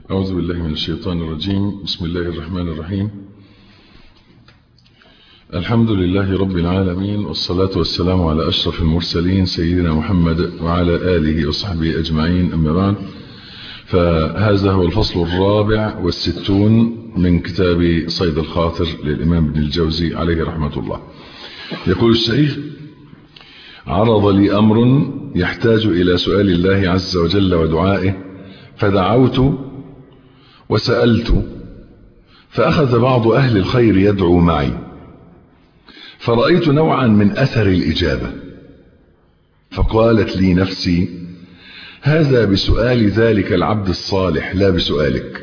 أعوذ بالله من الشيطان الرجيم بسم الله الرحمن الرحيم الحمد لله رب العالمين والصلاة والسلام على أشرف المرسلين سيدنا محمد وعلى آله وصحبه أجمعين أما بعد فهذا هو الفصل الرابع والستون من كتاب صيد الخاطر للإمام ابن الجوزي عليه رحمة الله يقول الشيخ عرض لي أمر يحتاج إلى سؤال الله عز وجل ودعائه فدعوت وسألت فأخذ بعض أهل الخير يدعو معي فرأيت نوعا من أثر الإجابة فقالت لي نفسي هذا بسؤال ذلك العبد الصالح لا بسؤالك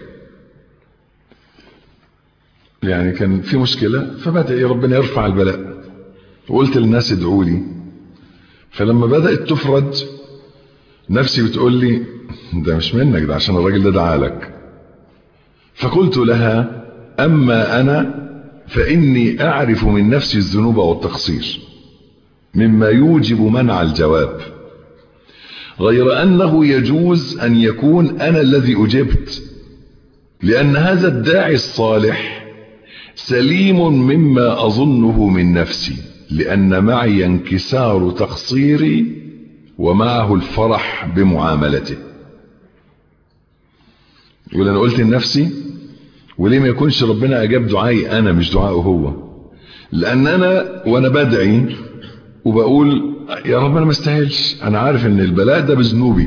يعني كان في مشكلة فبدأ ربنا يرفع البلاء وقلت للناس ادعوا لي فلما بدأت تفرج نفسي بتقول لي ده مش منك ده عشان الراجل ده دعالك فقلت لها أما أنا فإني أعرف من نفسي الذنوب والتقصير مما يوجب منع الجواب غير أنه يجوز أن يكون أنا الذي أجبت لأن هذا الداعي الصالح سليم مما أظنه من نفسي لأن معي انكسار تقصيري ومعه الفرح بمعاملته يقول أنا قلت لنفسي وليه ما يكونش ربنا أجاب دعائي أنا مش دعائه هو لأن أنا وأنا بدعي وبقول يا رب أنا ما استاهلش أنا عارف أن البلاء ده بذنوبي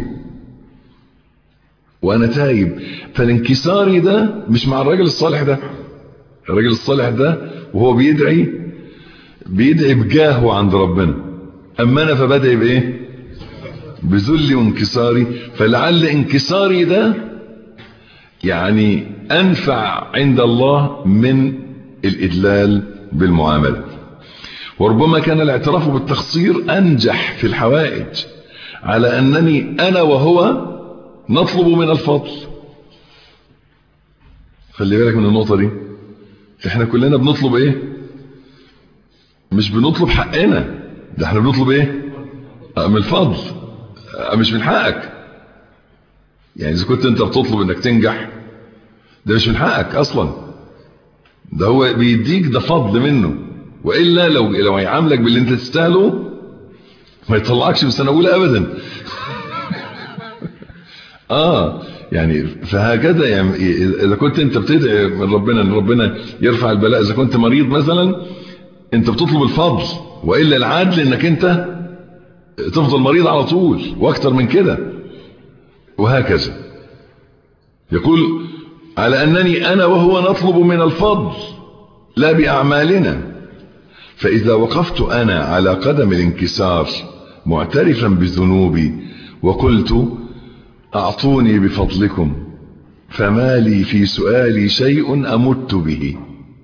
وأنا تايب فالانكساري ده مش مع الراجل الصالح ده الراجل الصالح ده وهو بيدعي بيدعي بجاهه عند ربنا أما أنا فبدعي بإيه بذلي وانكساري فلعل انكساري ده يعني أنفع عند الله من الإدلال بالمعاملة وربما كان الاعتراف بالتقصير أنجح في الحوائج على أنني أنا وهو نطلب من الفضل خلي بالك من النقطة دي احنا كلنا بنطلب ايه مش بنطلب حقنا ده احنا بنطلب ايه من الفضل مش من حقك يعني اذا كنت انت بتطلب انك تنجح ده مش من حقك اصلا ده هو بيديك ده فضل منه والا لو لو هيعاملك باللي انت تستاهله ما يطلعكش من سنه اولى ابدا اه يعني فهكذا يعني اذا كنت انت بتدعي من ربنا ان ربنا يرفع البلاء اذا كنت مريض مثلا انت بتطلب الفضل والا العدل انك انت تفضل مريض على طول واكتر من كده وهكذا يقول على أنني أنا وهو نطلب من الفضل لا بأعمالنا فإذا وقفت أنا على قدم الانكسار معترفا بذنوبي وقلت أعطوني بفضلكم فما لي في سؤالي شيء أمت به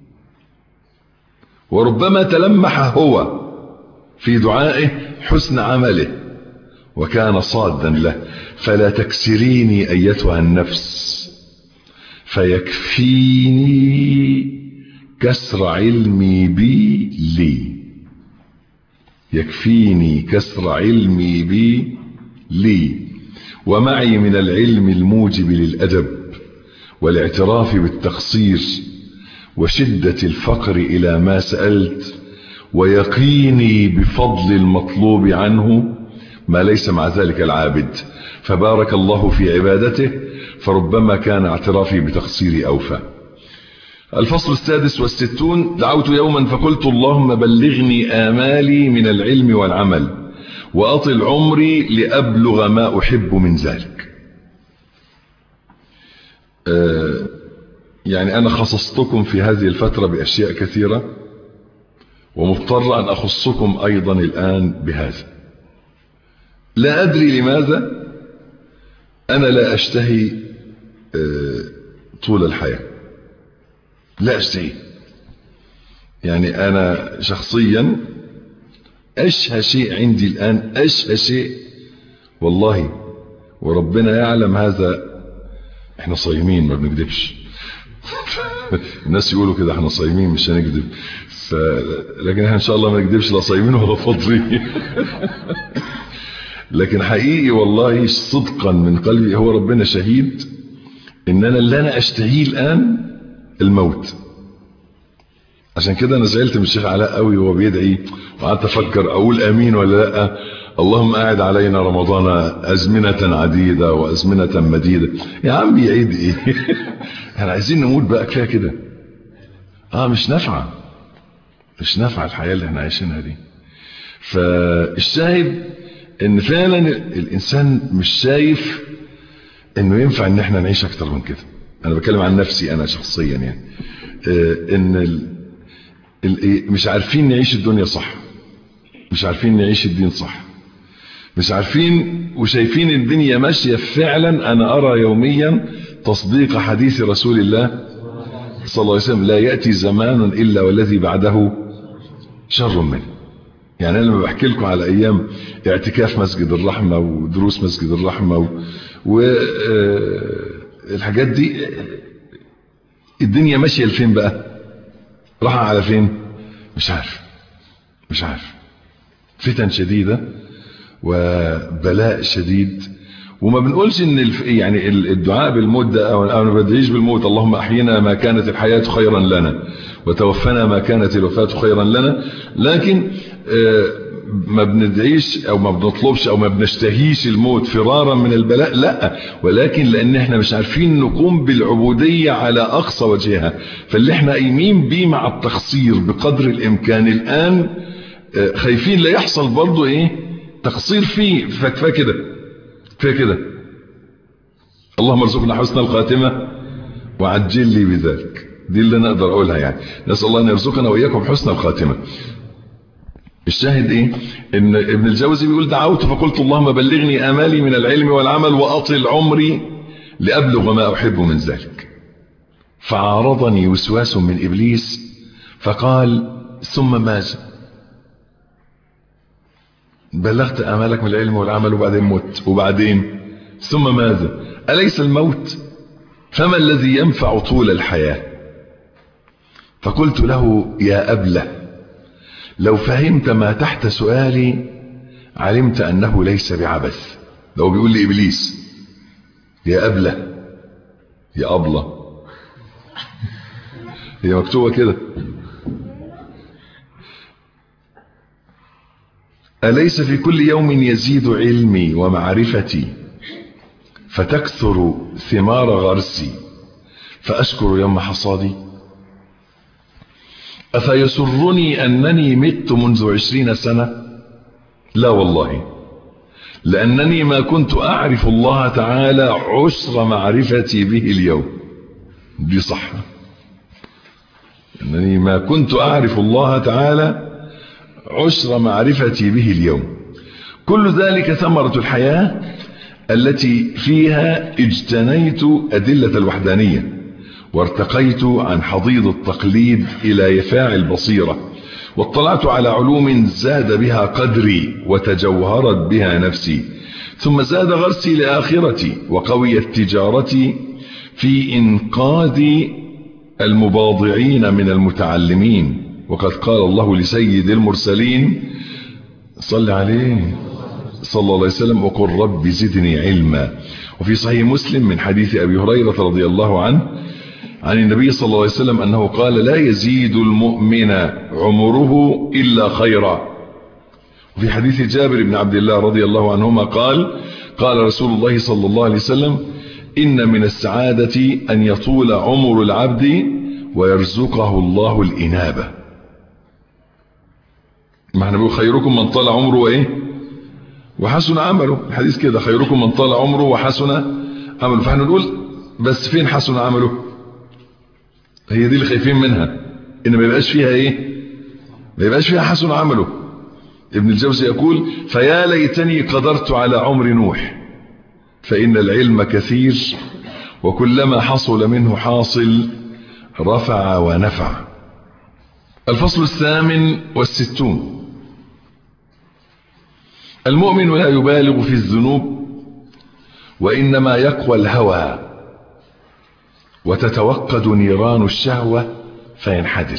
وربما تلمح هو في دعائه حسن عمله وكان صادا له فلا تكسريني أيتها النفس فيكفيني كسر علمي بي لي يكفيني كسر علمي بي لي ومعي من العلم الموجب للأدب والاعتراف بالتقصير وشدة الفقر إلى ما سألت ويقيني بفضل المطلوب عنه ما ليس مع ذلك العابد فبارك الله في عبادته فربما كان اعترافي بتقصيري أوفى الفصل السادس والستون دعوت يوما فقلت اللهم بلغني آمالي من العلم والعمل وأطل عمري لأبلغ ما أحب من ذلك آه يعني أنا خصصتكم في هذه الفترة بأشياء كثيرة ومضطر أن أخصكم أيضا الآن بهذا لا أدري لماذا أنا لا أشتهي طول الحياة لا أشتهي يعني أنا شخصيا أشهى شيء عندي الآن أشهى شيء والله وربنا يعلم هذا احنا صايمين ما بنكذبش الناس يقولوا كده احنا صايمين مش هنكذب ف... لكن احنا ان شاء الله ما نكذبش لا صايمين ولا فاضيين لكن حقيقي والله صدقا من قلبي هو ربنا شهيد ان انا اللي انا اشتهيه الان الموت عشان كده انا زعلت من الشيخ علاء قوي وهو بيدعي وقعدت افكر اقول امين ولا لا اللهم قاعد علينا رمضان ازمنه عديده وازمنه مديده يا عم يعيد ايه احنا عايزين نموت بقى كفايه كده اه مش نافعه مش نافعه الحياه اللي احنا عايشينها دي فالشاهد ان فعلا الانسان مش شايف انه ينفع ان احنا نعيش اكتر من كده انا بتكلم عن نفسي انا شخصيا يعني آه ان ال ال مش عارفين نعيش الدنيا صح مش عارفين نعيش الدين صح مش عارفين وشايفين الدنيا ماشية فعلا انا ارى يوميا تصديق حديث رسول الله صلى الله عليه وسلم لا يأتي زمان الا والذي بعده شر منه يعني انا لما بحكي لكم على ايام اعتكاف مسجد الرحمة ودروس مسجد الرحمة والحاجات دي الدنيا ماشية لفين بقى راح على فين مش عارف مش عارف فتن شديدة وبلاء شديد وما بنقولش ان الف... يعني الدعاء بالموت ده او انا ما بدعيش بالموت اللهم احينا ما كانت الحياة خيرا لنا وتوفنا ما كانت الوفاة خيرا لنا لكن آه ما بندعيش او ما بنطلبش او ما بنشتهيش الموت فرارا من البلاء لا ولكن لان احنا مش عارفين نقوم بالعبودية على اقصى وجهها فاللي احنا قايمين بيه مع التقصير بقدر الامكان الان آه خايفين لا يحصل برضو ايه تقصير فيه فكفى كده كفايه كده اللهم ارزقنا حسن الخاتمة وعجل لي بذلك دي اللي نقدر اقولها يعني نسأل الله ان يرزقنا واياكم حسن الخاتمة الشاهد ايه ان ابن الجوزي بيقول دعوت فقلت اللهم بلغني امالي من العلم والعمل واطل عمري لابلغ ما احب من ذلك فعارضني وسواس من ابليس فقال ثم ماذا بلغت امالك من العلم والعمل وبعدين مت وبعدين ثم ماذا اليس الموت فما الذي ينفع طول الحياة فقلت له يا ابله لو فهمت ما تحت سؤالي علمت أنه ليس بعبث لو بيقول لي إبليس يا أبلة يا أبلة هي مكتوبة كده أليس في كل يوم يزيد علمي ومعرفتي فتكثر ثمار غرسي فأشكر يوم حصادي أفيسرني أنني مت منذ عشرين سنة لا والله لأنني ما كنت أعرف الله تعالى عشر معرفتي به اليوم دي صح أنني ما كنت أعرف الله تعالى عشر معرفتي به اليوم كل ذلك ثمرة الحياة التي فيها اجتنيت أدلة الوحدانية وارتقيت عن حضيض التقليد إلى يفاع البصيرة واطلعت على علوم زاد بها قدري وتجوهرت بها نفسي ثم زاد غرسي لآخرتي وقويت تجارتي في إنقاذ المباضعين من المتعلمين وقد قال الله لسيد المرسلين صل عليه صلى الله عليه وسلم وقل رب زدني علما وفي صحيح مسلم من حديث أبي هريرة رضي الله عنه عن النبي صلى الله عليه وسلم أنه قال لا يزيد المؤمن عمره إلا خيرا وفي حديث جابر بن عبد الله رضي الله عنهما قال قال رسول الله صلى الله عليه وسلم إن من السعادة أن يطول عمر العبد ويرزقه الله الإنابة ما احنا بنقول خيركم من طال عمره وإيه وحسن عمله الحديث كده خيركم من طال عمره وحسن عمله فاحنا نقول بس فين حسن عمله هي دي اللي خايفين منها ان ما يبقاش فيها ايه ما يبقاش فيها حسن عمله ابن الجوزي يقول فيا ليتني قدرت على عمر نوح فإن العلم كثير وكلما حصل منه حاصل رفع ونفع الفصل الثامن والستون المؤمن لا يبالغ في الذنوب وإنما يقوى الهوى وتتوقد نيران الشهوة فينحدر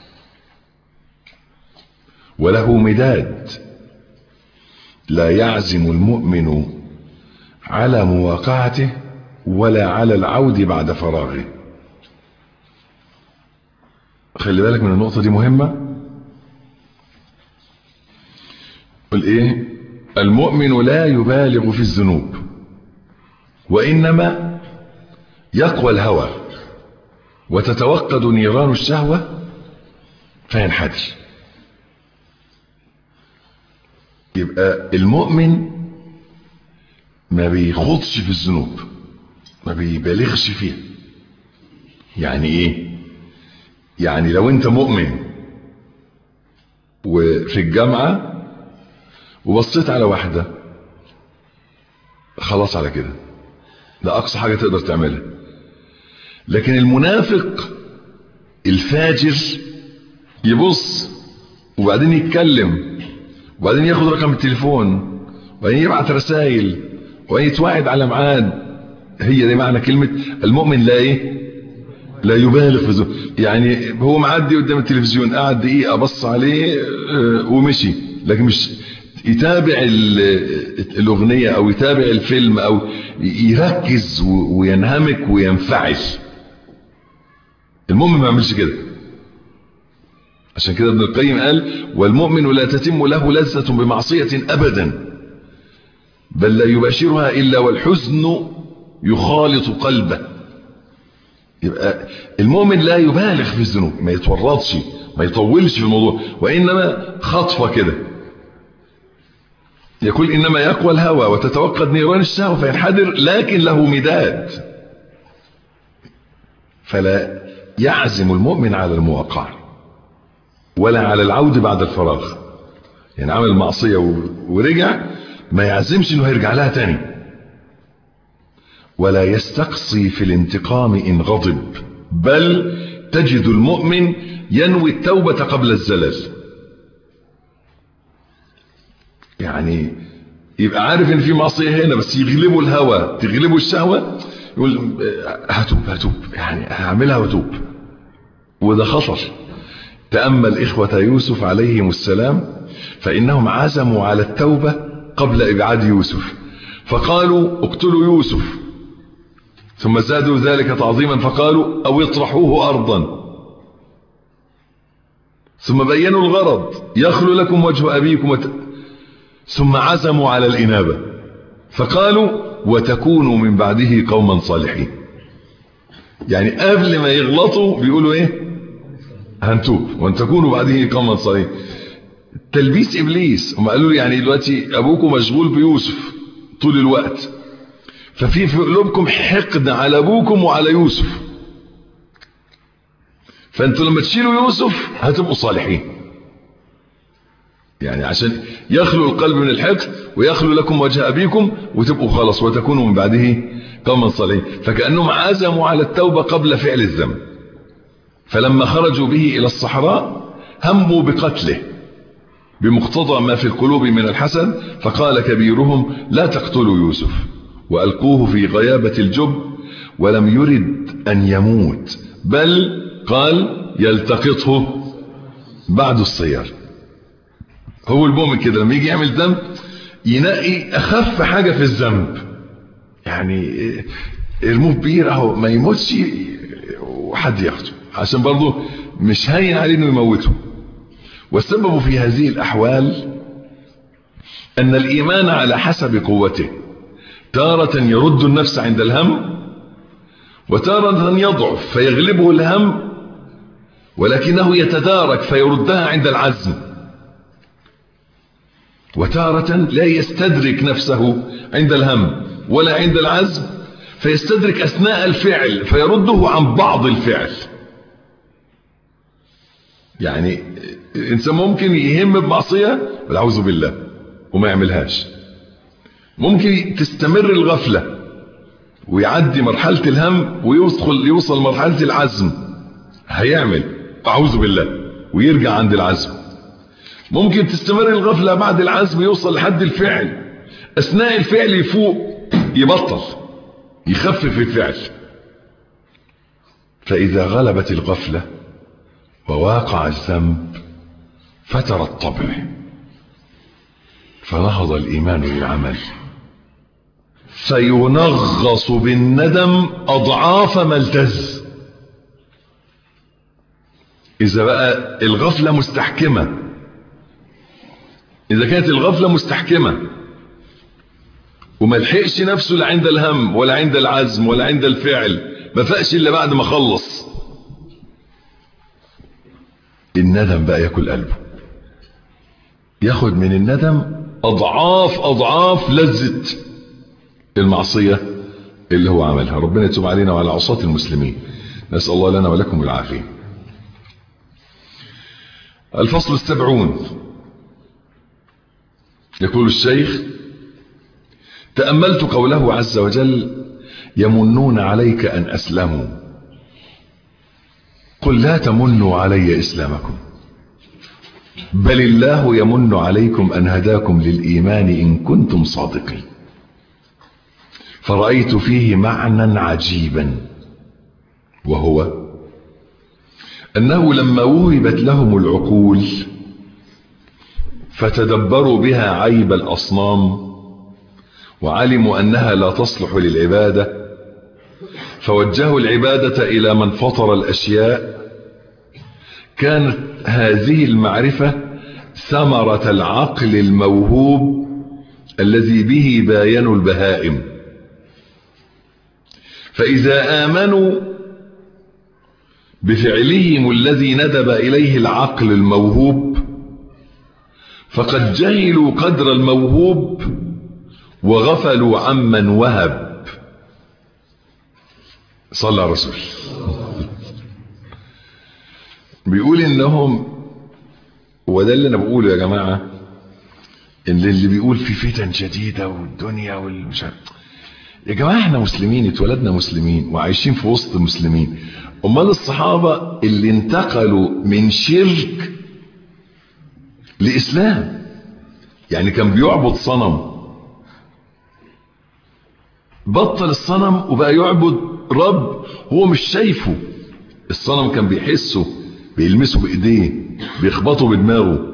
وله مداد لا يعزم المؤمن على مواقعته ولا على العود بعد فراغه خلي بالك من النقطة دي مهمة قل ايه المؤمن لا يبالغ في الذنوب وإنما يقوى الهوى وتتوقد نيران الشهوة فينحدر يبقى المؤمن ما بيخوضش في الذنوب ما بيبالغش فيها يعني ايه يعني لو انت مؤمن وفي الجامعة وبصيت على واحدة خلاص على كده ده اقصى حاجة تقدر تعملها لكن المنافق الفاجر يبص وبعدين يتكلم وبعدين ياخد رقم التليفون وبعدين يبعت رسائل وبعدين يتوعد على ميعاد هي دي معنى كلمة المؤمن لا ايه لا يبالغ في ذنوب يعني هو معدي قدام التلفزيون قعد دقيقة بص عليه ومشي لكن مش يتابع الأغنية أو يتابع الفيلم أو يركز وينهمك وينفعل المؤمن ما يعملش كده عشان كده ابن القيم قال والمؤمن لا تتم له لذة بمعصية أبدا بل لا يباشرها إلا والحزن يخالط قلبه يبقى المؤمن لا يبالغ في الذنوب ما يتورطش ما يطولش في الموضوع وإنما خطفة كده يقول إنما يقوى الهوى وتتوقد نيران الشهوة فينحدر لكن له مداد فلا يعزم المؤمن على الموقع ولا على العود بعد الفراغ يعني عمل معصية ورجع ما يعزمش انه هيرجع لها تاني ولا يستقصي في الانتقام ان غضب بل تجد المؤمن ينوي التوبة قبل الزلل يعني يبقى عارف ان في معصية هنا بس يغلبه الهوى تغلبه الشهوة يقول هتوب هتوب يعني هعملها وتوب وده خطر تأمل إخوة يوسف عليهم السلام فإنهم عزموا على التوبة قبل إبعاد يوسف فقالوا اقتلوا يوسف ثم زادوا ذلك تعظيما فقالوا أو اطرحوه أرضا ثم بينوا الغرض يخلو لكم وجه أبيكم وت... ثم عزموا على الإنابة فقالوا وتكونوا من بعده قوما صالحين يعني قبل ما يغلطوا بيقولوا ايه هنتوب وان تكونوا بعده قوما صالحين تلبيس ابليس هم قالوا لي يعني دلوقتي ابوكم مشغول بيوسف طول الوقت ففي في قلوبكم حقد على ابوكم وعلى يوسف فانتوا لما تشيلوا يوسف هتبقوا صالحين يعني عشان يخلو القلب من الحقد ويخلو لكم وجه أبيكم وتبقوا خلاص وتكونوا من بعده قوما صالحين فكأنهم عزموا على التوبة قبل فعل الذنب فلما خرجوا به إلى الصحراء هموا بقتله بمقتضى ما في القلوب من الحسد فقال كبيرهم لا تقتلوا يوسف وألقوه في غيابة الجب ولم يرد أن يموت بل قال يلتقطه بعد الصيار هو المؤمن كده لما يجي يعمل ذنب ينقي اخف حاجة في الذنب يعني ارموه بير اهو ما يموتش وحد ياخده عشان برضه مش هين عليه انه يموته والسبب في هذه الاحوال ان الايمان على حسب قوته تارة يرد النفس عند الهم وتارة يضعف فيغلبه الهم ولكنه يتدارك فيردها عند العزم وتارة لا يستدرك نفسه عند الهم ولا عند العزم فيستدرك أثناء الفعل فيرده عن بعض الفعل يعني الإنسان ممكن يهم بمعصية والعوذ بالله وما يعملهاش ممكن تستمر الغفلة ويعدي مرحلة الهم ويوصل يوصل مرحلة العزم هيعمل أعوذ بالله ويرجع عند العزم ممكن تستمر الغفلة بعد العزم يوصل لحد الفعل أثناء الفعل يفوق يبطل يخفف الفعل فإذا غلبت الغفلة وواقع الذنب فتر الطبع فنهض الإيمان للعمل فينغص بالندم أضعاف ما التز إذا بقى الغفلة مستحكمة إذا كانت الغفلة مستحكمة وما لحقش نفسه لا عند الهم ولا عند العزم ولا عند الفعل ما فاقش إلا بعد ما خلص الندم بقى ياكل قلبه ياخد من الندم أضعاف أضعاف لذة المعصية اللي هو عملها ربنا يتوب علينا وعلى عصاة المسلمين نسأل الله لنا ولكم العافية الفصل السبعون يقول الشيخ تأملت قوله عز وجل يمنون عليك أن أسلموا قل لا تمنوا علي إسلامكم بل الله يمن عليكم أن هداكم للإيمان إن كنتم صادقين فرأيت فيه معنى عجيبا وهو أنه لما وهبت لهم العقول فتدبروا بها عيب الأصنام وعلموا أنها لا تصلح للعبادة فوجهوا العبادة إلى من فطر الأشياء كانت هذه المعرفة ثمرة العقل الموهوب الذي به باينوا البهائم فإذا آمنوا بفعلهم الذي ندب إليه العقل الموهوب فقد جهلوا قدر الموهوب وغفلوا عمن وهب صلى الرسول بيقول انهم وده اللي انا بقوله يا جماعة ان اللي بيقول في فتن شديدة والدنيا والمش يا جماعة احنا مسلمين اتولدنا مسلمين وعايشين في وسط مسلمين امال الصحابة اللي انتقلوا من شرك لاسلام يعني كان بيعبد صنم بطل الصنم وبقى يعبد رب هو مش شايفه الصنم كان بيحسه بيلمسه بايديه بيخبطه بدماغه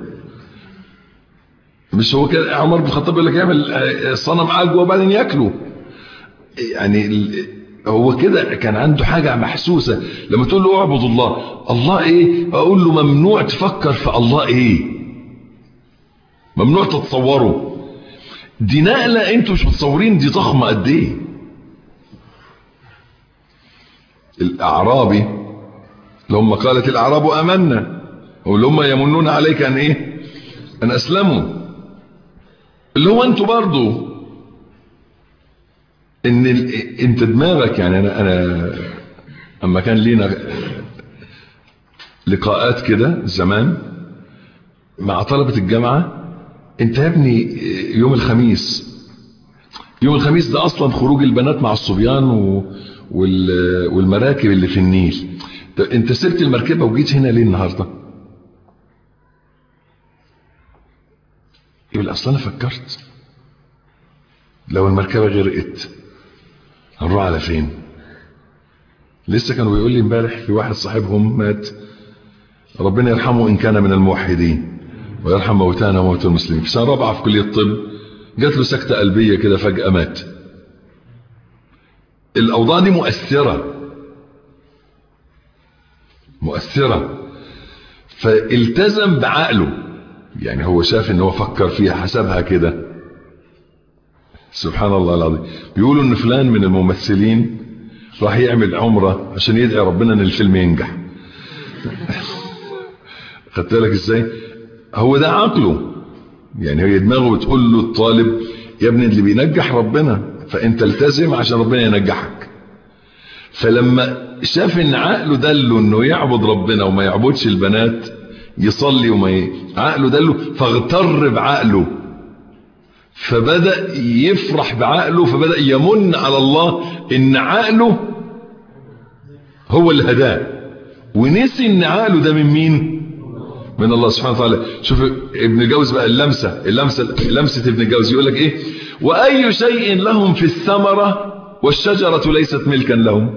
مش هو كده عمر بن الخطاب يقول لك يعمل الصنم عجوه وبعدين ياكله يعني هو كده كان عنده حاجه محسوسه لما تقول له اعبد الله الله ايه اقول له ممنوع تفكر في الله ايه ممنوع تتصوره دي نقله انتوا مش متصورين دي ضخمه قد ايه الاعرابي لما قالت الاعراب امنا واللي هم يمنون عليك ان ايه ان اسلموا اللي هو انتوا برضو ان ال... انت دماغك يعني انا انا اما كان لينا لقاءات كده زمان مع طلبة الجامعة انت يا ابني يوم الخميس يوم الخميس ده اصلا خروج البنات مع الصبيان و... وال... والمراكب اللي في النيل انت سبت المركبة وجيت هنا ليه النهاردة يقول اصلا انا فكرت لو المركبة غرقت هنروح على فين لسه كانوا بيقول لي امبارح في واحد صاحبهم مات ربنا يرحمه ان كان من الموحدين ويرحم موتانا وموتى المسلمين في سنه رابعه في كليه الطب جات له سكته قلبيه كده فجاه مات الاوضاع دي مؤثره مؤثره فالتزم بعقله يعني هو شاف ان هو فكر فيها حسبها كده سبحان الله العظيم بيقولوا ان فلان من الممثلين راح يعمل عمرة عشان يدعي ربنا ان الفيلم ينجح خدت بالك ازاي هو ده عقله يعني هي دماغه بتقول له الطالب يا ابني اللي بينجح ربنا فانت التزم عشان ربنا ينجحك فلما شاف ان عقله دله انه يعبد ربنا وما يعبدش البنات يصلي وما ي... عقله دله فاغتر بعقله فبدأ يفرح بعقله فبدأ يمن على الله ان عقله هو اللي هداه ونسي ان عقله ده من مين من الله سبحانه وتعالى شوف ابن جوز بقى اللمسة اللمسة لمسة ابن جوز يقول لك ايه واي شيء لهم في الثمرة والشجرة ليست ملكا لهم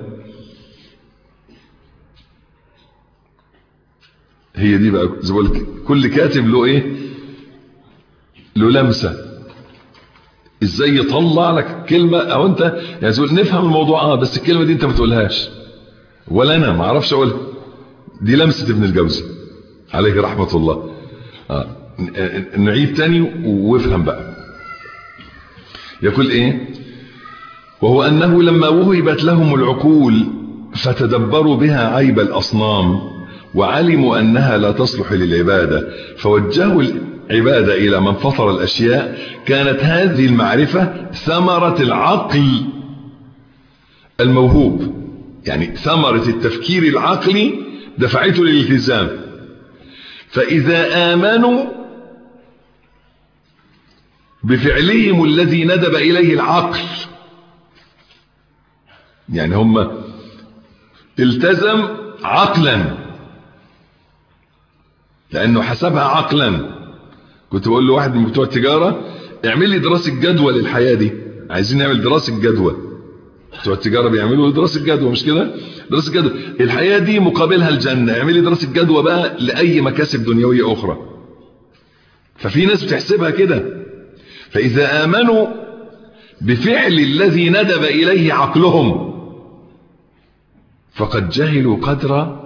هي دي بقى زي بقول لك كل كاتب له ايه له لمسه ازاي يطلع لك كلمة او انت يعني تقول نفهم الموضوع اه بس الكلمة دي انت ما تقولهاش ولا انا ما اعرفش اقولها دي لمسة ابن الجوزي عليه رحمة الله آه. نعيد تاني وافهم بقى يقول ايه وهو انه لما وهبت لهم العقول فتدبروا بها عيب الاصنام وعلموا انها لا تصلح للعبادة فوجهوا العبادة الى من فطر الاشياء كانت هذه المعرفة ثمرة العقل الموهوب يعني ثمرة التفكير العقلي دفعته للالتزام فاذا امنوا بفعلهم الذي ندب إليه العقل يعني هم التزم عقلا لأنه حسبها عقلا كنت بقول له واحد من بتوع التجارة اعمل لي دراسة جدوى للحياة دي عايزين نعمل دراسة جدوى بتوع التجارة بيعملوا دراسة جدوى مش كده دراسة جدوى الحياة دي مقابلها الجنة اعمل لي دراسة جدوى بقى لأي مكاسب دنيوية أخرى ففي ناس بتحسبها كده فإذا آمنوا بفعل الذي ندب إليه عقلهم فقد جهلوا قدر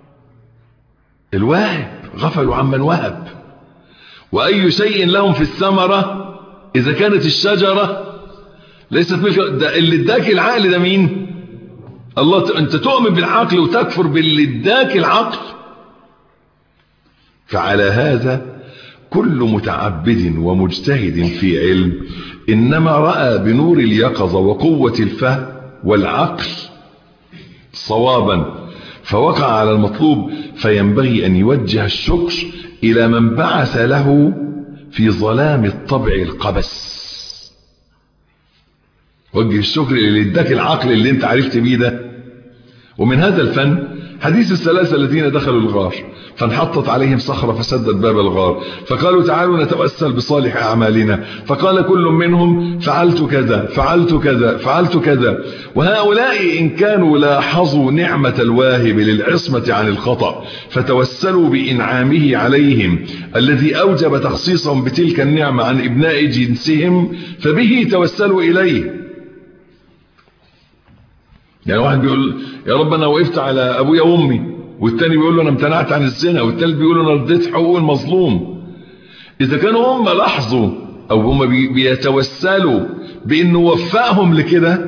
الواهب غفلوا عمن وهب وأي شيء لهم في الثمرة إذا كانت الشجرة ليست ملك ده اللي اداك العقل ده مين الله انت تؤمن بالعقل وتكفر باللي اداك العقل فعلى هذا كل متعبد ومجتهد في علم إنما رأى بنور اليقظة وقوة الفهم والعقل صوابا فوقع على المطلوب فينبغي أن يوجه الشكر إلى من بعث له في ظلام الطبع القبس وجه الشكر اللي اداك العقل اللي انت عرفت بيه ده ومن هذا الفن حديث الثلاثة الذين دخلوا الغار فانحطت عليهم صخرة فسدت باب الغار فقالوا تعالوا نتوسل بصالح أعمالنا فقال كل منهم فعلت كذا فعلت كذا فعلت كذا وهؤلاء إن كانوا لاحظوا نعمة الواهب للعصمة عن الخطأ فتوسلوا بإنعامه عليهم الذي أوجب تخصيصهم بتلك النعمة عن إبناء جنسهم فبه توسلوا إليه يعني واحد بيقول يا رب انا وقفت على ابويا وامي والتاني بيقول له انا امتنعت عن الزنا والتالت بيقول له انا رديت حقوق المظلوم اذا كانوا هم لاحظوا او هم بيتوسلوا بانه وفقهم لكده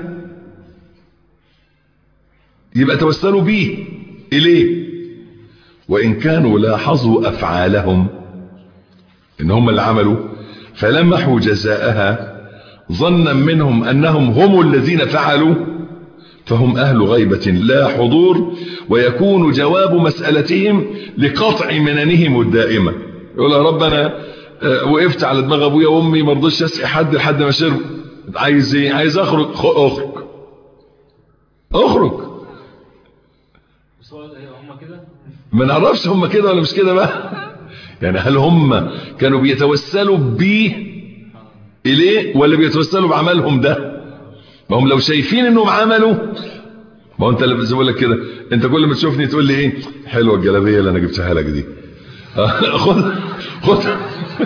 يبقى توسلوا بيه اليه وان كانوا لاحظوا افعالهم ان هم اللي عملوا فلمحوا جزاءها ظنا منهم انهم هم الذين فعلوا فهم أهل غيبة لا حضور ويكون جواب مسألتهم لقطع مننهم الدائمة يقول يا رب أنا وقفت على دماغ أبويا وأمي ما رضيتش أسقي حد لحد ما شرب عايز إيه عايز أخرج أخرج أخرج ما نعرفش هم كده ولا مش كده بقى يعني هل هم كانوا بيتوسلوا بيه إليه ولا بيتوسلوا بعملهم ده ما هم لو شايفين انهم عملوا ما هو انت اللي بقول لك كده انت كل ما تشوفني تقول لي ايه حلوه الجلابيه اللي انا جبتها لك دي خد خد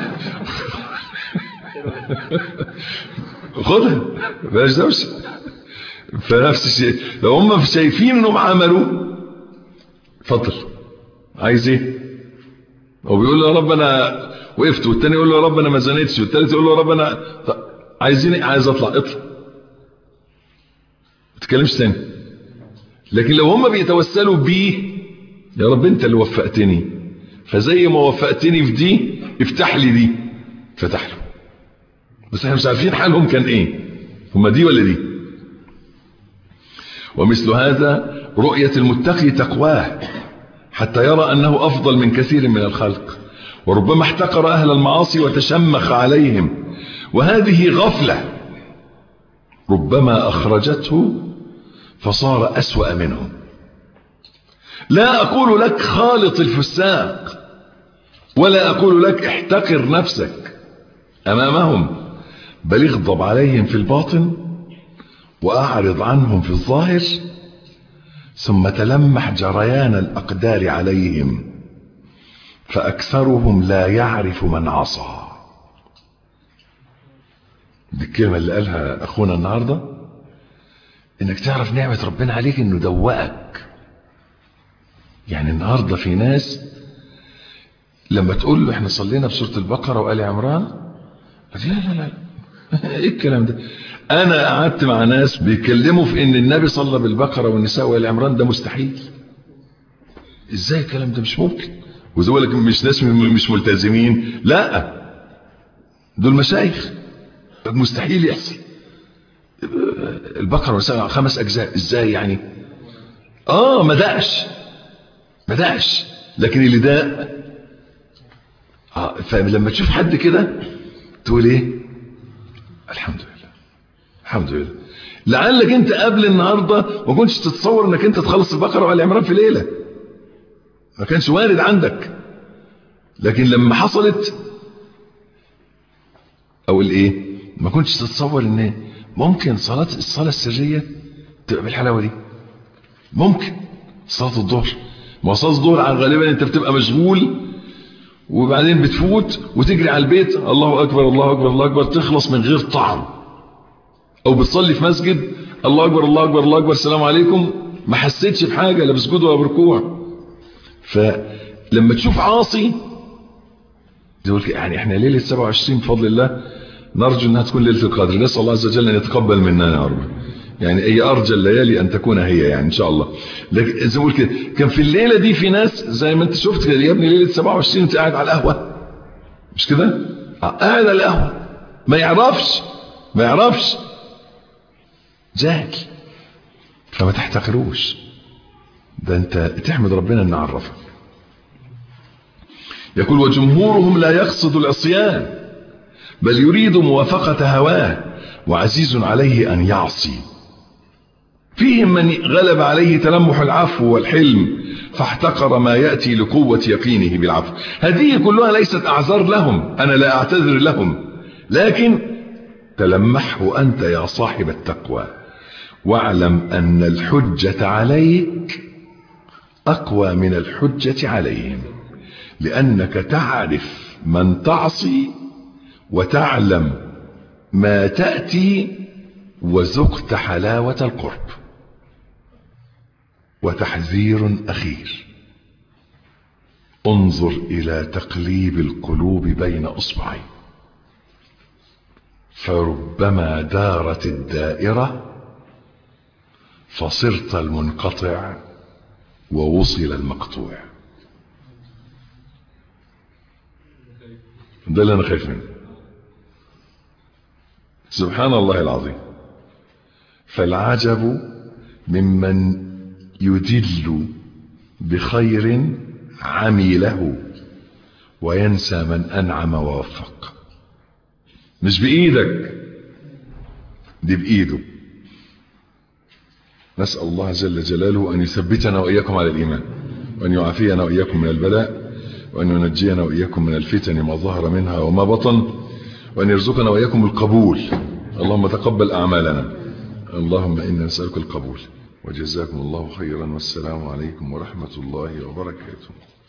خدها بلاش دوشه فنفس الشيء لو هم شايفين انهم عملوا اتفضل عايز ايه هو بيقول له يا رب انا وقفت والتاني يقول له يا رب انا ما زنيتش والتالت يقول له يا رب انا عايزين ايه عايز اطلع اطلع تتكلمش تاني لكن لو هم بيتوسلوا بيه يا رب انت اللي وفقتني فزي ما وفقتني في دي افتح لي دي فتح له بس احنا مش عارفين حالهم كان ايه هم دي ولا دي ومثل هذا رؤية المتقي تقواه حتى يرى أنه أفضل من كثير من الخلق وربما احتقر أهل المعاصي وتشمخ عليهم وهذه غفلة ربما أخرجته فصار أسوأ منهم لا أقول لك خالط الفساق ولا أقول لك احتقر نفسك أمامهم بل اغضب عليهم في الباطن وأعرض عنهم في الظاهر ثم تلمح جريان الأقدار عليهم فأكثرهم لا يعرف من عصى دي الكلمة اللي قالها أخونا النهاردة إنك تعرف نعمة ربنا عليك إنه دوقك يعني النهاردة في ناس لما تقول له احنا صلينا بسورة البقرة وآل عمران لا لا لا ايه الكلام ده انا قعدت مع ناس بيتكلموا في ان النبي صلى بالبقرة والنساء وآل عمران ده مستحيل ازاي الكلام ده مش ممكن وزي لك مش ناس مش ملتزمين لا دول مشايخ مستحيل يحصل البقرة والنساء خمس اجزاء ازاي يعني اه ما دقش ما دقش لكن اللي داق آه فلما تشوف حد كده تقول ايه الحمد لله الحمد لله لعلك انت قبل النهارده ما كنتش تتصور انك انت تخلص البقره وال عمران في ليله ما كانش وارد عندك لكن لما حصلت او الايه ما كنتش تتصور ان ممكن صلاه الصلاه السريه تبقى بالحلاوه دي ممكن صلاه الظهر ما صلاه الظهر غالبا انت بتبقى مشغول وبعدين بتفوت وتجري على البيت الله اكبر الله اكبر الله اكبر تخلص من غير طعم او بتصلي في مسجد الله اكبر الله اكبر الله اكبر السلام عليكم ما حسيتش بحاجه لا بسجود ولا بركوع فلما تشوف عاصي تقول يعني احنا ليله 27 بفضل الله نرجو انها تكون ليله القدر نسال الله عز وجل ان يتقبل منا يا رب يعني هي ارجى الليالي ان تكون هي يعني ان شاء الله لكن زي ما قلت كده كان في الليله دي في ناس زي ما انت شفت كده يا ابني ليله 27 انت قاعد على القهوه مش كده قاعد على القهوه ما يعرفش ما يعرفش جاهل فما تحتقروش ده انت تحمد ربنا ان عرفك يقول وجمهورهم لا يقصد العصيان بل يريد موافقة هواه وعزيز عليه أن يعصي فيهم من غلب عليه تلمح العفو والحلم فاحتقر ما يأتي لقوة يقينه بالعفو هذه كلها ليست أعذار لهم أنا لا أعتذر لهم لكن تلمحه أنت يا صاحب التقوى واعلم أن الحجة عليك أقوى من الحجة عليهم لأنك تعرف من تعصي وتعلم ما تأتي وذقت حلاوة القرب وتحذير أخير انظر إلى تقليب القلوب بين أصبعين فربما دارت الدائرة فصرت المنقطع ووصل المقطوع ده اللي أنا خايف منه سبحان الله العظيم فالعجب ممن يدل بخير عمله وينسى من أنعم ووفق مش بإيدك دي بإيده نسأل الله جل جلاله أن يثبتنا وإياكم على الإيمان وأن يعافينا وإياكم من البلاء وأن ينجينا وإياكم من الفتن ما ظهر منها وما بطن وأن يرزقنا وإياكم القبول اللهم تقبل أعمالنا اللهم إنا نسألك القبول وجزاكم الله خيرا والسلام عليكم ورحمة الله وبركاته